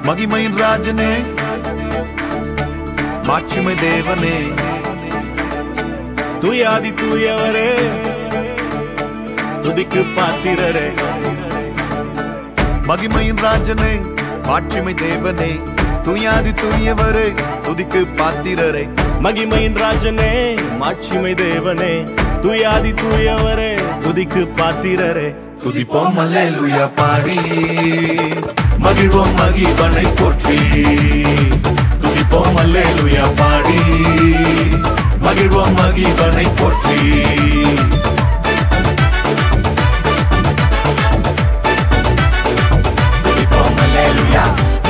மகிமையின் ராஜனே மாட்சிமை தேவனே தூயாதி தூயவரே துதிக்கு பாத்திரரே மகிமையின் ராஜனே மாட்சிமை தேவனே தூயாதி தூயவரே துதிக்கு பாத்திரரே மகிமையின் ராஜனே மாட்சிமை தேவனே தூயாதி தூயவரே துதிக்கு பாத்திரரே துதிப்போம் அல்லேலூயா பாடி மகிழ்வோம் மகிவனை போற்றி துதிப்போம் அல்லேலூயா பாடி மகிழ்வோம் மகிவனை போற்றி துதிப்போம் அல்லேலூயா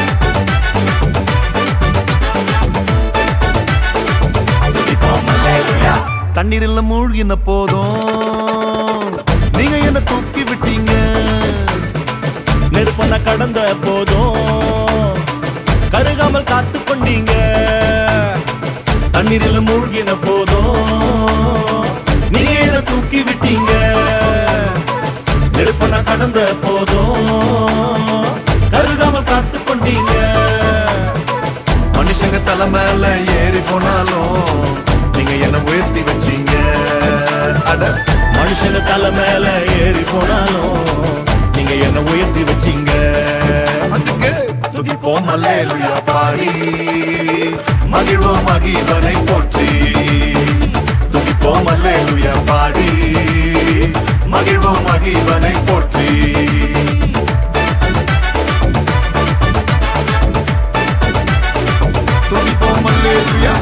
துதிப்போம் அல்லேலூயா தண்ணீரில் மூழ்கின போதும் நீங்க என்ன தூக்கி விட்டீங்க நெருப்பன கடந்த போதும் கருகாமல் காத்து கொண்டீங்க தண்ணீரில் மூழ்கின போதும் நீங்க என்ன தூக்கி விட்டீங்க நெருப்பன கடந்த போதும் கருகாமல் காத்து கொண்டீங்க மனுஷங்க தலை மேல ஏறி போனாலும் நீங்க என்ன உயர்த்தி வச்சீங்க அட மனுஷங்க தலை மேல ஏறி போனாலும் நீங்க என்ன உயர்த்தி வச்சீங்க அதுக்கு துதிப்போம் அல்லேலூயா பாடி மகிழ்வோம் மகிவனை போற்றி துதிப்போம் அல்லேலூயா பாடி மகிழ்வோம் மகிவனை போற்றி துதிப்போம் அல்லேலூயா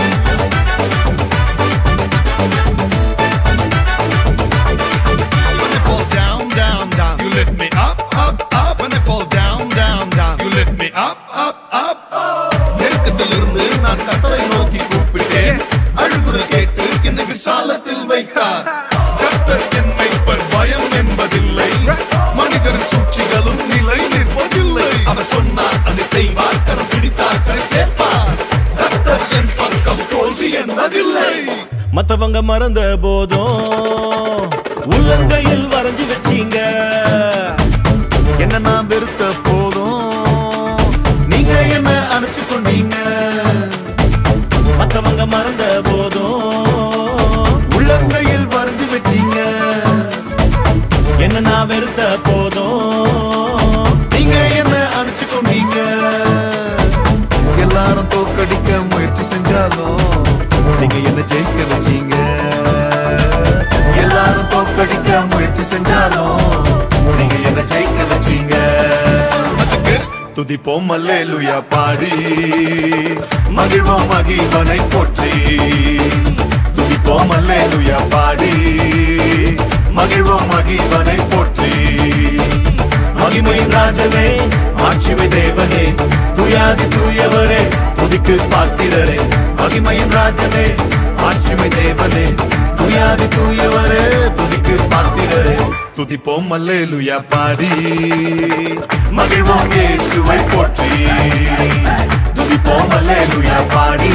When I fall down, down, down, you lift me up, up, up. When I fall down, down, down, you lift me up, up, up. நெருக்கத்திலிருந்து நான் கத்தரை நோக்கி கூப்பிட்டேன் அழுகுரல் கேட்டு என்னை விசாலத்தில் வைத்தார் கர்த்தர் என் மெய்ப்பர் பயம் என்பதில்லை மனிதரின் சூழ்ச்சிகளும் நிலை நிற்பதில்லை அவர் சொன்னார் அதை செய்வார் கரம் பிடித்தார் கரை சேர்ப்பார் கத்தர் என் பக்கம் தோல்வி என்பதில்லை மத்தவங்க மறந்த போதும் உள்ளங்கையில் வரைஞ்சு வச்சீங்க என்ன நான் வெறுத்த போதும் நீங்க என்ன அணைச்சு கொண்டீங்க மத்தவங்க மறந்த போதும் உள்ளங்கையில் வரைஞ்சு வச்சீங்க என்ன நான் வெறுத்த போதும் நீங்க என்ன அணைச்சு கொண்டீங்க எல்லாரும் தோக்கடிக்க முயற்சி செஞ்சாலும் நீங்க என்ன ஜெயிக்க வச்சீங்க எல்லாரும் தோக்கடிக்க முயற்சி செஞ்சாலும் நீங்க என்ன ஜெயிக்க வச்சீங்க அதுக்கு துதிப்போம் அல்லேலூயா பாடி மகிழ்வோம் மகிவனை போற்றி துதிப்போம் அல்லேலூயா பாடி மகிழ்வோம் மகிவனை போற்றி மகிமையின் ராஜனே ஆட்சிமை தேவனே துயாதி தூயவரே துதிக்கு பாத்திரரே மகிமையின் ராஜனே ஆட்சிமை தேவனே துயாதி தூயவரே துதிக்கு பார்த்திரரே துதிப்போம் அல்லேலூயா பாடி மகிழ்வோம் இயேசுவை போற்றி துதிப்போம் அல்லேலூயா பாடி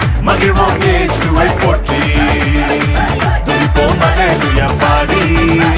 மகிழ்வோம் இயேசுவை போற்றி துதிப்போம் அல்லேலூயா பாடி